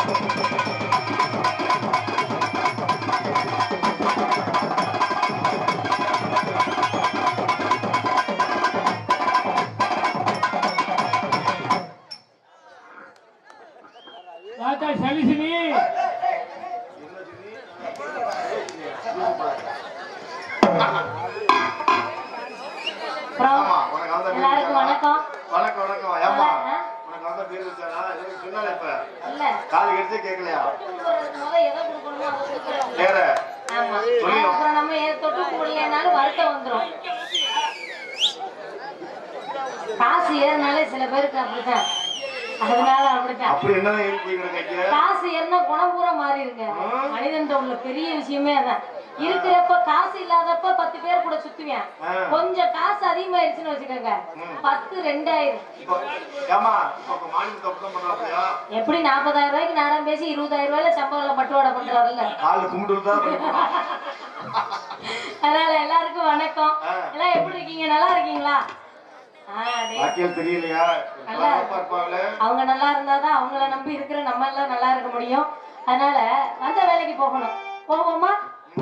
தாத்தா சலிசினி அப்புறம் ஆமா, உனக்கு அந்த பேர் எல்லாருக்கும் வணக்கம் வணக்கம் வணக்கம் ஏமா ஆ? உனக்கு வந்த பேர் வச்சானா எனக்கு சொன்னால இப்ப இல்ல கால் எடுத்து கேட்கலையா கொடுக்கறதுக்கு முத எதை கொடுக்கணுமோ அதை கொடுக்கறோம். வேற ஆமா சொல்லிடும். அப்புறம் நம்ம எதை தொட்டு கூடலைனாலும் வருத்தம் வந்துரும் காசு ஏறினாலே சில பேருக்கு அப்படித்தான் அதனால அப்படித்தான் அப்படி என்னதான் ஏறி கிடக்க காசு ஏறினா குணம் பூரா மாறிடுங்க மனிதன் உள்ள பெரிய விஷயமே அதான் இருக்கிறப்ப காசு இல்லாதப்ப பத்து பேர் கூட சுத்துவேன் ஆ. கொஞ்சம் காசு அதிகமாயிருச்சுன்னு வச்சுக்கோங்க பத்து ரெண்டாயிரம் இப்போ ஏமா இப்போ மாநில தப்பு தான் பண்றாப்லையா எப்படி நாற்பதாயிரம் ரூபாய்க்கு நேரம் பேசி இருபதாயிரம் ரூபாயில சம்பளம் பட்டுவாடை பண்றாருல்ல காலில் கும்பிட்டு தான் பண்ணிக்கலாம். அதனால எல்லாருக்கும் வணக்கம் ஆ. எல்லாம் எப்படி இருக்கீங்க நல்லா இருக்கீங்களா ஆ, டேய். வாக்கியல் தெரியலையா நல்லா நல்லா இருப்பாங்களே அவங்க நல்லா இருந்தாதான் அவங்கள நம்பி இருக்கிற நம்ம எல்லாம் நல்லா இருக்க முடியும் அதனால வந்த வேலைக்கு போகணும் போவோமா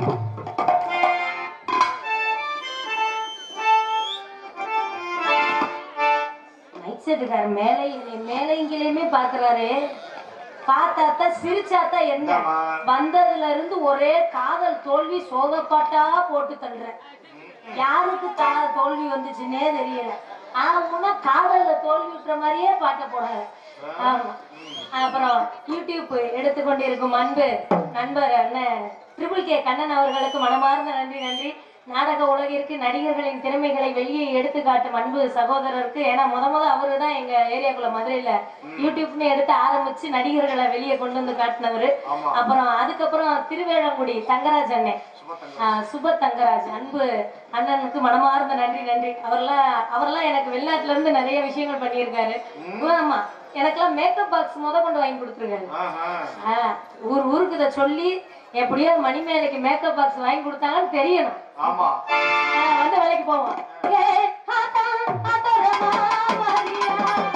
மைக் செட்டுக்கார மேலே மேலைங்கிலையுமே பாக்குறாரு பார்த்தாத்தான் சிரிச்சாத்தான் என்ன ஆமா. வந்ததுல இருந்து ஒரே காதல் தோல்வி சோகப்பாட்டா போட்டு தள்ளுறேன் யாருக்கு கா தோல்வி வந்துச்சுன்னே தெரியல ஆனா முன்ன காதல்ல தோல்வி விட்டுற மாதிரியே பாட்ட போடாது ஆமா அப்புறம் யூடியூப் எடுத்துக்கொண்டிருக்கும் அன்பு நண்பர் அண்ணன் ட்ரிபிள் கே கண்ணன் அவர்களுக்கு மனமார்ந்த நன்றி நன்றி நாடக உலகிற்கு நடிகர்களின் திறமைகளை வெளியே எடுத்து காட்டும் அன்பு சகோதரருக்கு ஏன்னா முத முத அவரு தான் எங்க ஏரியாக்குள்ள மதுரையில யூடியூப்னு எடுத்து ஆரம்பிச்சு நடிகர்களை வெளியே கொண்டு வந்து காட்டினவரு ஆமா. அப்புறம் அதுக்கப்புறம் திருவேழங்குடி தங்கராஜ் அண்ணன் சுபத்தங்க ஆஹ் சுப தங்கராஜ் அன்பு அண்ணனுக்கு மனமார்ந்த நன்றி நன்றி அவர்லாம் அவர்லாம் எனக்கு வெளிநாட்டுல இருந்து நிறைய விஷயங்கள் பண்ணியிருக்காரு ஆமா எனக்கெல்லாம் மேக்கப் பாக்ஸ் முத கொண்டு வாங்கி கொடுத்துருக்காரு ஆஹா ஆஹ் ஊர் ஊருக்கு இதை சொல்லி எப்படியோ மணிமேலைக்கு மேக்கப் பாக்ஸ் வாங்கி கொடுத்தாங்கன்னு தெரியணும் ஆமா ஆஹ் வந்த வேலைக்கு போவோம் ஏ, ஆத்தா, ஆத்தரமா, வாரியா.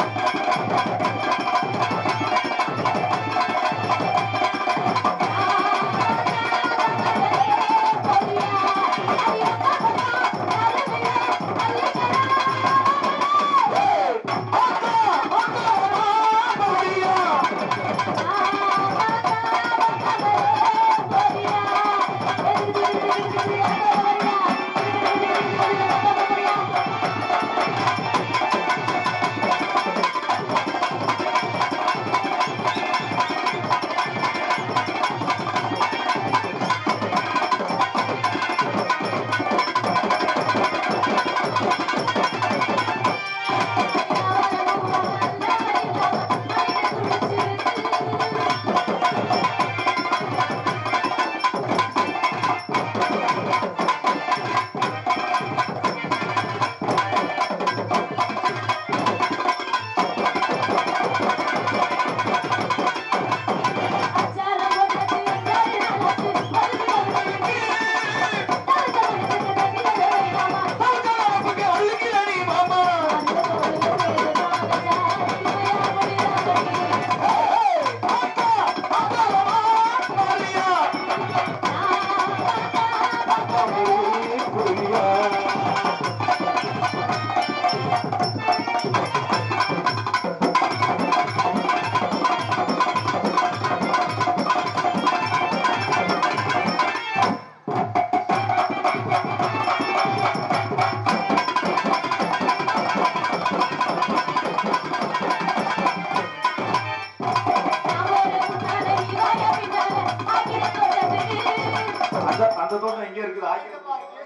அந்த அந்த தோட்டம் எங்க இருக்குது ஆக்கிரத்து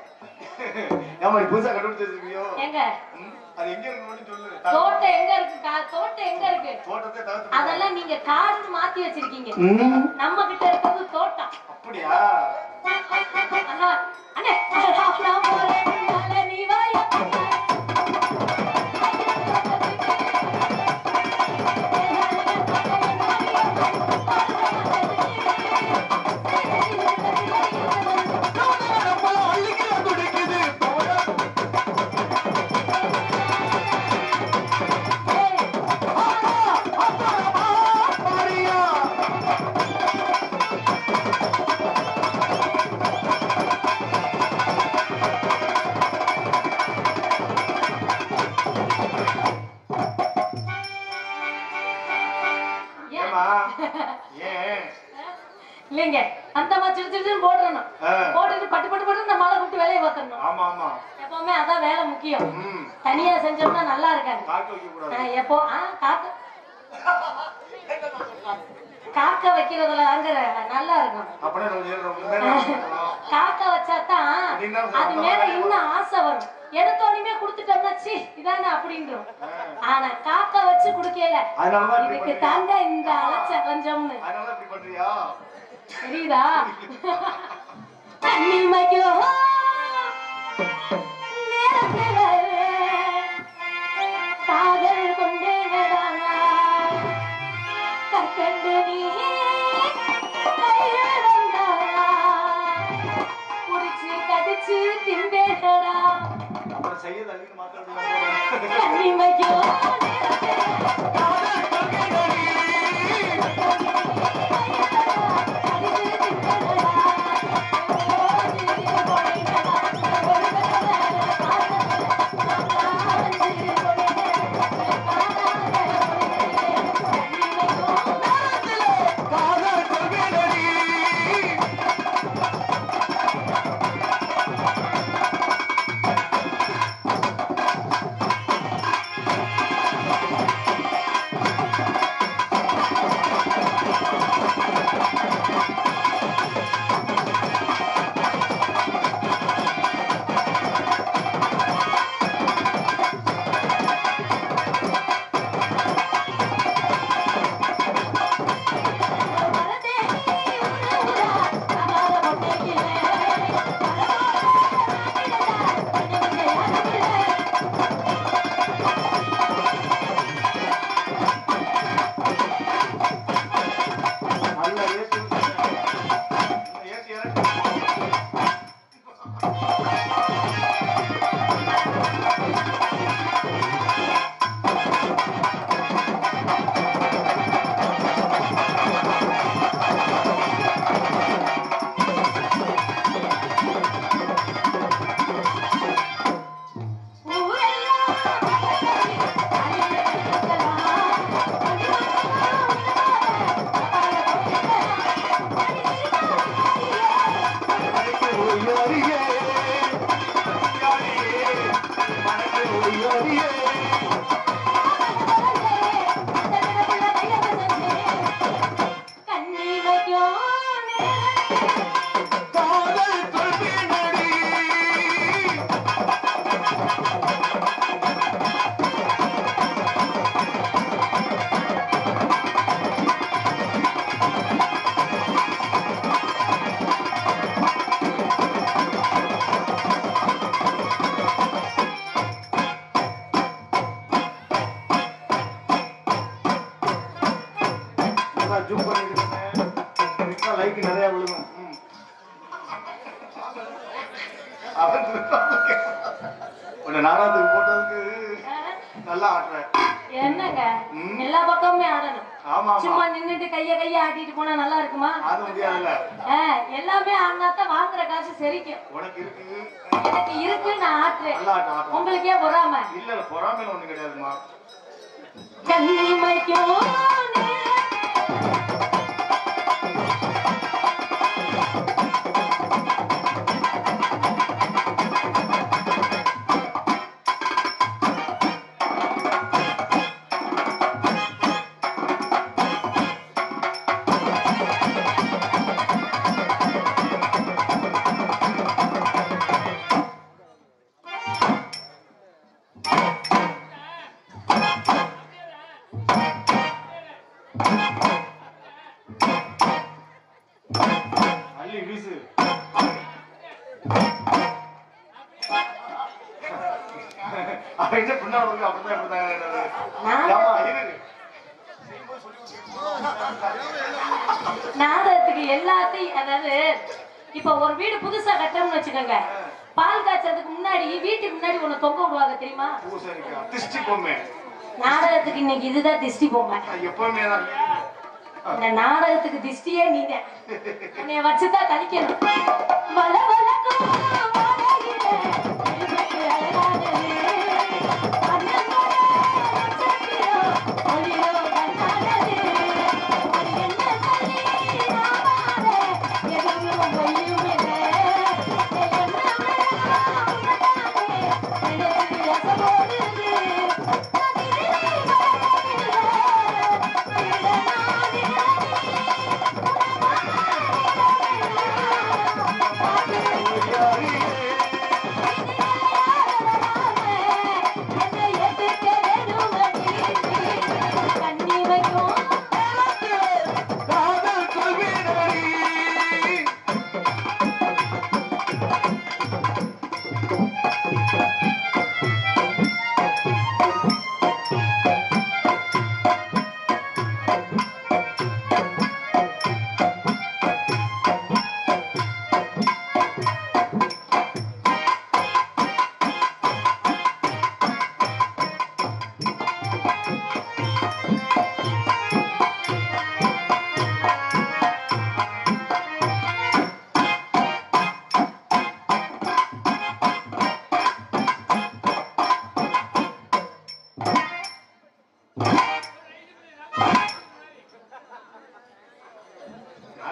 ஏமா நீ புதுசா கண்டுபிடிச்சு வச்சிருக்கியோ எங்க ம், அது எங்க இருக்கு மட்டும் சொல்லு தோட்டம் எங்க இருக்கு கா- தோட்டம் எங்க இருக்கு தோட்டத்தை தவிர்த்து அதெல்லாம் நீங்க காடுன்னு மாத்தி வச்சிருக்கீங்க ம், நம்ம கிட்ட இருக்கிறது தோட்டம் அப்படியா அண்ணா, அண்ணே, நான் போறேன் பின்னால நீ வாயா மாரியா ஏன் இல்லைங்க அந்த மாதிரி சிறு சிறு போட்டுறணும் ஆ. போட்டுட்டு பட்டு பட்டு பட்டு நம்ம ஆளை விட்டு வேலையை பார்த்துடணும் ஆமா ஆமா எப்பவுமே அதான் வேலை முக்கியம் ம் தனியா செஞ்சோம்னா நல்லா இருக்காது காக்க வைக்க கூடாது ஆ, எப்போ ஆ காக்க காக்க வைக்கிறதுல தாங்க நல்லா இருக்கும் அப்படியே நம்ம ஏழு ரொம்ப நேரம் இருக்கணும். காக்க வச்சாதான் அது மேல இன்னும் ஆசை வரும் எடுத்தோடனே கொடுத்துட்டோம்னா சி இதானே அப்படின்றோம் ஆனா காக்க வச்சு குடுக்கல அதனாலதான் இப்படி இதுக்கு பண்றியா? தாங்க இந்த அலட்ச கொஞ்சம்னு அதனால இப்படி பண்றியா தெரியுதா தன்னிமைக்கோ நேரத்திலே காதல் கொண்டேனடா கற்கண்டு நீ கையிழந்தாயா புடிச்சு கடிச்சு திண்டேடா அப்புறம் செய்ய தள்ளின்னு மாத்தாடு தன்னிமைக்கோ நல்லா ஏத்தி விட்டு. ஏத்தி இறக்கு. மனக்கு ஒய்யாரியே. ஒய்யாரியே. மனக்கு ஒய்யாரியே. காதல் கொள்கின்றடி. நல்லா zoom பண்ணிக்கிட்டேன். இப்ப like நிறைய விழுகும். ம். அவன் உன்னை நாடகத்துக்கு போட்டதுக்கு நல்லா ஆடுற என்னங்க ம். எல்லா பக்கமுமே ஆடணும் ஆமா சும்மா ஆமா நின்னுட்டு கைய கைய ஆட்டிட்டு போனா நல்லா இருக்குமா அது முடியாதுல்ல ஆ, எல்லாமே ஆடினாத்தான் வாங்குற காசு செரிக்கும் உனக்கு இருக்கு எனக்கு இருக்கு நான் ஆட்டுறேன் நல்லா ஆட்டம் ஆட்டம் உங்களுக்கே பொறாம இல்ல இல்ல பொறாமையில ஒண்ணு கிடையாதுமா கண்ணிமைக்கும் அள்ளி வீசு அவன் என்ன பின்னால இருக்கு அப்படிதான் இப்படிதான் நான் ஏமா இரு நாடகத்துக்கு எல்லாத்தையும் அதாவது இப்ப ஒரு வீடு புதுசா கட்டணும்னு வச்சுக்கோங்க பால் காய்ச்சறதுக்கு முன்னாடி வீட்டுக்கு முன்னாடி ஒண்ணு தொங்க விடுவாங்க தெரியுமா பூசணிக்கா திஷ்டி பொம்மை நாடகத்துக்கு இன்னைக்கு இதுதான் திஷ்டி போங்க நான் எப்பவுமே தான் இந்த நாடகத்துக்கு திஷ்டியே நீங்க உன்னைய வச்சுதான் கழிக்கணும் வள வளக்கும் வாழையிலே இருக்கு அழகானது. அன்னமோட நட்சத்திரம் ஒளியோ கண்ணானது. அது என்ன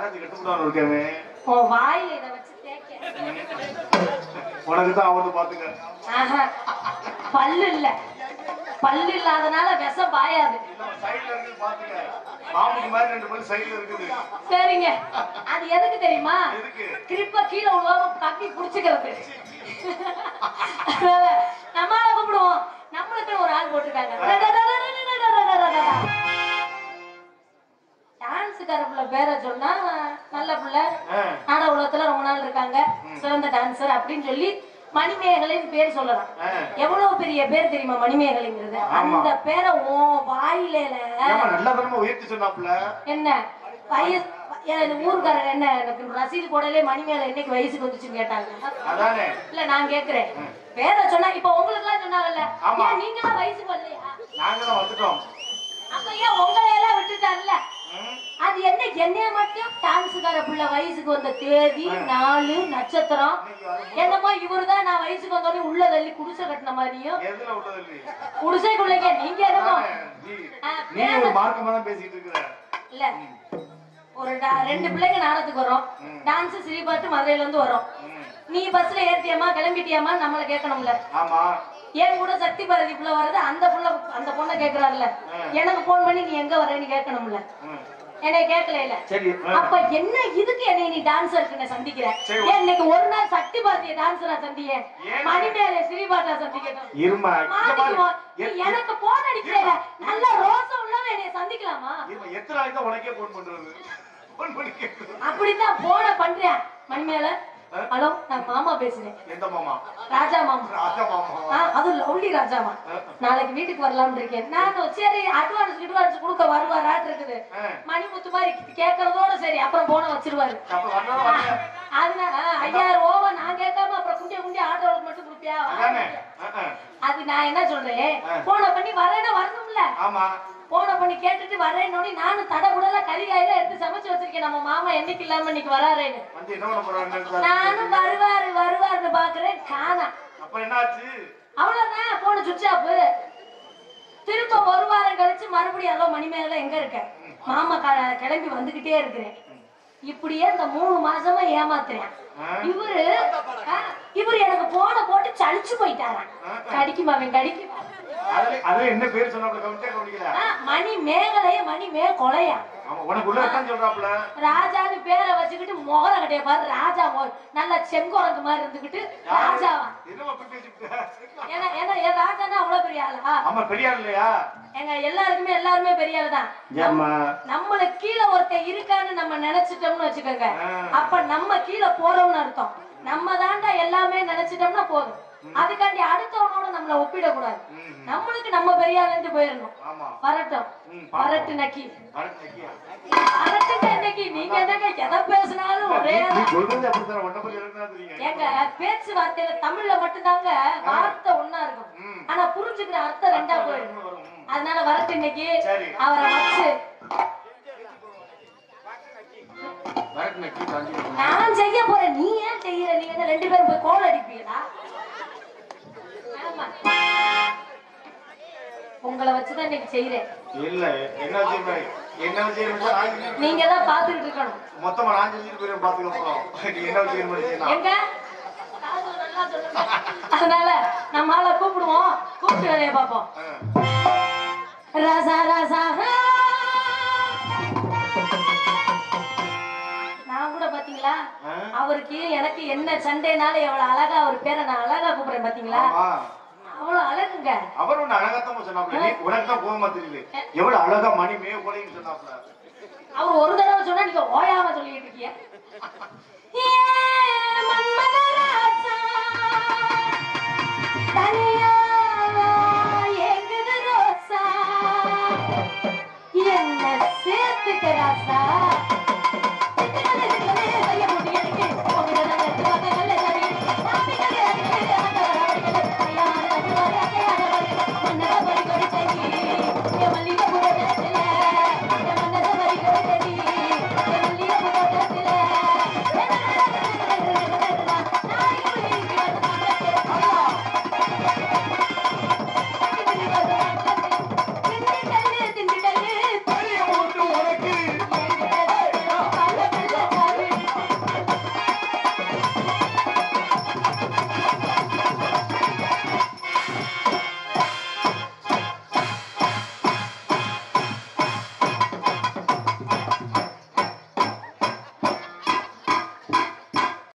மனசு கட்டுப்படாம இருக்கவே உன் வாயில இதை வச்சு தேய்க்க உனக்கு தான் அவனு பாத்துக்க ஆஹா. பல்லு இல்ல பல்லு இல்லாதனால விஷம் பாயாது சைடுல இருக்குது பாத்துக்க மாமுக்கு மாதிரி ரெண்டு பேரும் சைடுல இருக்குது சரிங்க அது எதுக்கு தெரியுமா எதுக்கு கிரிப்ப கீழே விழுவாம கட்டி புடிச்சுக்கிறது அதனால நம்மளால கூப்பிடுவோம் நம்மளுக்கு ஒரு ஆள் போட்டிருக்காங்க டான்ஸுக்கார பிள்ளை பேரை சொன்னா நல்ல பிள்ளை ஆ. நாடக உலகத்துல ரொம்ப நாள் இருக்காங்க சிறந்த டான்சர் அப்படின்னு சொல்லி மணிமேகலைன்னு பேர் சொல்லலாம் ஆ. எவ்வளவு பெரிய பேர் தெரியுமா மணிமேகலைங்கிறது ஆமா. அந்த பேரை ஓ வாயில ஏமா நல்ல தரமா உயர்த்தி சொன்னாப்புல என்ன வயசு என் ஊருக்காரர் என்ன எனக்கு ரசீது போடலே மணிமேல என்னைக்கு வயசுக்கு வந்துச்சுன்னு கேட்டாங்க அதானே இல்ல நான் கேக்குறேன் பேரை சொன்னா இப்ப உங்களுக்கு எல்லாம் சொன்னாங்கல்ல ஆமா. ஏன் நீங்க எல்லாம் வயசுக்கு வரலையா நாங்க தான் வந்துட்டோம் அப்ப ஏன் உங்களை எல்லாம் விட்டுட்டாருல்ல ம். அது என்ன என்னைய மட்டும் டான்ஸுக்கார புள்ள வயசுக்கு வந்த தேதி நாலு நட்சத்திரம் இன்னைக்கு வரும். என்னமோ இவருதான் நான் வயசுக்கு வந்தோடனே உள்ள தள்ளி குடிசை கட்டின மாதிரியும் எதுல உள்ளது இல்லை குடிசைக்குள்ளங்க நீங்க என்னமோ அதானே, நீ- ஆ, நீ ஒரு மார்க்கமா தான் பேசிட்டு இருக்கிற இல்ல ஒரு டா- ரெண்டு பிள்ளைங்க நாடகத்துக்கு வரோம் டான்ஸ் ஸ்ரீபாட்டு மதுரையில இருந்து வரோம் ம். நீ பஸ்ல ஏத்தியாமா கிளம்பிட்டியாமா நம்மள கேட்கணும்ல ஆமா என் கூட சக்தி பாரதி புள்ள வருது அந்த புள்ள அந்த பொண்ணை கேக்குறாருல எனக்கு போன் பண்ணி நீ எங்க வரேன்னு கேட்கணும்ல ம். என்னை கேட்கல இல்ல சரி ஆ. அப்ப என்ன இதுக்கு என்னை நீ டான்ஸருக்கு நான் சந்திக்கிறேன் சரி. ஏன் இன்னைக்கு ஒரு நாள் சக்தி பாரதிய டான்ஸரா சந்தியேன் ஏன்? மணிமேல ஸ்ரீபாட்டா சந்திக்கணும் இருமா இங்க பாரு. மாட்டிக்குவோம் நீ எத்- எனக்கு போன் அடிக்கல நல்ல ரோசம் உள்ளவன் என்னை சந்திக்கலாமா இருமா, எத்தனை நாளைக்கு தான் உனக்கே போன் பண்றது போன் பண்ணி கேட்குது அப்படித்தான் போன பண்றேன் மணிமேல ஹலோ நான் மாமா பேசுறேன் எந்த மாமா ராஜா மாமா ராஜா மாமா ஆ, அது லவ்லி ராஜாமா நாளைக்கு வீட்டுக்கு வரலாம்னு இருக்கேன் நானும் சரி அட்வான்ஸ் அட்வான்ஸ் கொடுக்க வருவாராட்டு இருக்குது ஆ. மணிமுத்து மாதிரி கேட்கறதோட சரி அப்புறம் போன வச்சிருவாரு அப்ப வந்தாலும் வரல அதனால ஆ, ஐயாயிரம் ரூபா நான் கேட்காம அப்புறம் குண்டிய குண்டிய ஆட்டோவுக்கு மட்டும் கொடுப்பியா அதானே ஆ, ஆ. அது நான் என்ன சொல்றேன் ஆ. போன பண்ணி வரேன்னா வரணும்ல ஆமா போன பண்ணி கேட்டுட்டு வரேன்னு நானும் தடை கூடல கறிகாயெல்லாம் எடுத்து சமைச்சு வச்சிருக்கேன் நம்ம மாமா என்னைக்கு இல்லாம இன்னைக்கு வராருன்னு வந்து என்ன பண்ண போறாங்க நானும் வருவாரு வருவாருன்னு பாக்குறேன் காணா அப்ப என்னாச்சு அவ்வளவுதான் போன சுவிட்ச் ஆஃப் திரும்ப ஒரு வாரம் கழிச்சு மறுபடியும் அதோ மணி மேல எங்க இருக்க மாமா க- கிளம்பி வந்துகிட்டே இருக்கிறேன் இப்படியே இந்த மூணு மாசமா ஏமாத்துறேன் இவரு ஆ, இவரு எனக்கு போன போட்டு சலிச்சு போயிட்டாராம் கடிக்குமா அவன் கடிக்குமா அதுல அதுல என்ன பேர் சொன்னாப்ல கவனிச்சா கவனிக்கல ஆ, மணி மேகலைய மணி மே கொலையா ஆமா உனக்கு உள்ள இருக்கான்னு சொல்றாப்ல ராஜான்னு பேரை வச்சுக்கிட்டு முகர கட்டைய பாரு ராஜா மோ- நல்ல செங்குரங்கு மாதிரி இருந்துகிட்டு ராஜாவா என்னமா அப்படி பேசிட்டு ஏன்னா ஏன்னா என் ராஜான்னா அவ்வளவு பெரிய ஆளா ஆமா பெரியா இல்லையா எங்க எல்லாருக்குமே எல்லாருமே பெரிய ஆளு தான் ஏம்மா நம்மள கீழே ஒருத்தன் இருக்கான்னு நம்ம நினைச்சிட்டோம்னு வச்சுக்கோங்க ஆ. அப்ப நம்ம கீழே போறோம்னு அர்த்தம் நம்ம தாண்டா எல்லாமே நினைச்சிட்டோம்னா போதும் அதுக்காண்டி அடுத்தவனோட நம்மள ஒப்பிடக்கூடாது ம். நம்மளுக்கு நம்ம பெரிய ஆளுன்னு போயிடணும் ஆமா வரட்டும் ம், வரட்டு நக்கி அடுத்து நிக்கியா? வரட்டுங்க இன்னைக்கு நீங்க என்னங்க எதை பேசினாலும் ஒரே நீ- நீ சொல்றது அப்படித்தான் உன்னை பத்தி எனக்கு தான் தெரியும் ஏங்க பேச்சுவார்த்தையில தமிழ்ல மட்டும்தாங்க வார்த்தை ஒண்ணா இருக்கும் ம். ஆனா புரிஞ்சுக்கிற அர்த்தம் ரெண்டா போயிடும் வரும். ம். அதனால வரட்டு இன்னைக்கு சரி. அவரை வச்சு வரட்டு நக்கி, தாண்டி வரும். நான் செய்ய போறேன் நீ ஏன் செய்யற நீங்க என்ன ரெண்டு பேரும் போய் கோல் அடிப்பீங்களா ஆமா உங்களை வச்சுதான் இன்னைக்கு செய்யறேன் இல்ல என்ன செய்வேன் என்ன செய்யணும் நீங்க தான் பாத்துக்கிட்டு இருக்கணும் மொத்தமா நான் செஞ்சுட்டு போய் பாத்துக்க போறோம் நீ என்ன செய்யணும் எங்க காது நல்லா சொல்லுங்க. அதனால நம்ம ஆளை கூப்பிடுவோம் கூப்பிட்டு வேலையை பார்ப்போம் ராசா ராசா நான் கூட பாத்தீங்களா அவருக்கு எனக்கு என்ன சண்டைனால எவ்வளவு அழகா அவர் பேரை நான் அழகா கூப்பிடுறேன் பாத்தீங்களா ஆமா அவ்வளவு அழகுங்க அவர் ஒண்ணு அழகாத்தான் சொன்னாப்ல நீ உனக்கு தான் கோவமா தெரியுது எவ்வளவு அழகா மணி மேய கொலைன்னு சொன்னாப்ல அவர் ஒரு தடவை சொன்னா நீங்க ஓயாம சொல்லிட்டு இருக்கீங்க